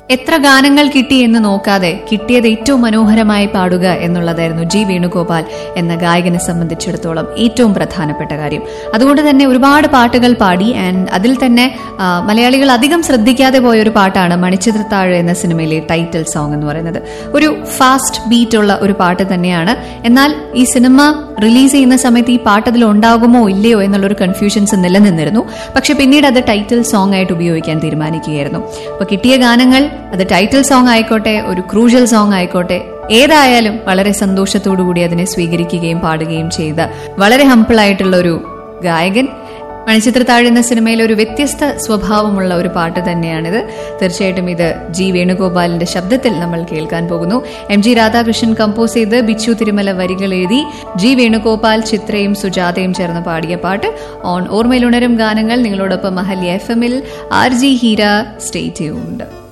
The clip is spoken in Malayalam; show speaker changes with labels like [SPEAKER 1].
[SPEAKER 1] എത്ര ഗാനങ്ങൾ കിട്ടി എന്ന് നോക്കാതെ കിട്ടിയത് ഏറ്റവും മനോഹരമായി പാടുക എന്നുള്ളതായിരുന്നു ജി വേണുഗോപാൽ എന്ന ഗായകനെ സംബന്ധിച്ചിടത്തോളം ഏറ്റവും പ്രധാനപ്പെട്ട കാര്യം അതുകൊണ്ട് തന്നെ ഒരുപാട് പാട്ടുകൾ പാടി ആൻഡ് അതിൽ തന്നെ ആ, മലയാളികൾ അധികം ശ്രദ്ധിക്കാതെ പോയ ഒരു പാട്ടാണ് മണിച്ചിത്രത്താഴ് എന്ന സിനിമയിലെ ടൈറ്റിൽ സോങ് എന്ന് പറയുന്നത് ഒരു ഫാസ്റ്റ് ബീറ്റ് ഉള്ള ഒരു പാട്ട് തന്നെയാണ് എന്നാൽ ഈ സിനിമ റിലീസ് ചെയ്യുന്ന സമയത്ത് ഈ പാട്ട് അതിൽ ഉണ്ടാകുമോ ഇല്ലയോ എന്നുള്ളൊരു കൺഫ്യൂഷൻസ് നിലനിന്നിരുന്നു പക്ഷെ പിന്നീട് അത് ടൈറ്റിൽ സോങ് ആയിട്ട് ഉപയോഗിക്കാൻ തീരുമാനിക്കുകയായിരുന്നു അപ്പൊ കിട്ടിയ ഗാനങ്ങൾ അത് ടൈറ്റിൽ സോങ് ആയിക്കോട്ടെ ഒരു ക്രൂഷ്യൽ സോങ് ആയിക്കോട്ടെ ഏതായാലും വളരെ സന്തോഷത്തോടു കൂടി അതിനെ സ്വീകരിക്കുകയും പാടുകയും ചെയ്ത വളരെ ഹംപിൾ ആയിട്ടുള്ള ഒരു ഗായകൻ മണിച്ചിത്രത്താഴ് എന്ന സിനിമയിലെ ഒരു വ്യത്യസ്ത സ്വഭാവമുള്ള ഒരു പാട്ട് തന്നെയാണിത് തീർച്ചയായിട്ടും ഇത് ജി വേണുഗോപാലിന്റെ ശബ്ദത്തിൽ നമ്മൾ കേൾക്കാൻ പോകുന്നു എം ജി രാധാകൃഷ്ണൻ കമ്പോസ് ചെയ്ത് ബിച്ചു തിരുമല വരികൾ എഴുതി ജി വേണുഗോപാൽ ചിത്രയും സുജാതയും ചേർന്ന് പാടിയ പാട്ട് ഓൺ ഓർമ്മയിലുണരും ഗാനങ്ങൾ നിങ്ങളോടൊപ്പം മഹല്യ എഫ് എമ്മിൽ R G Heera stay tuned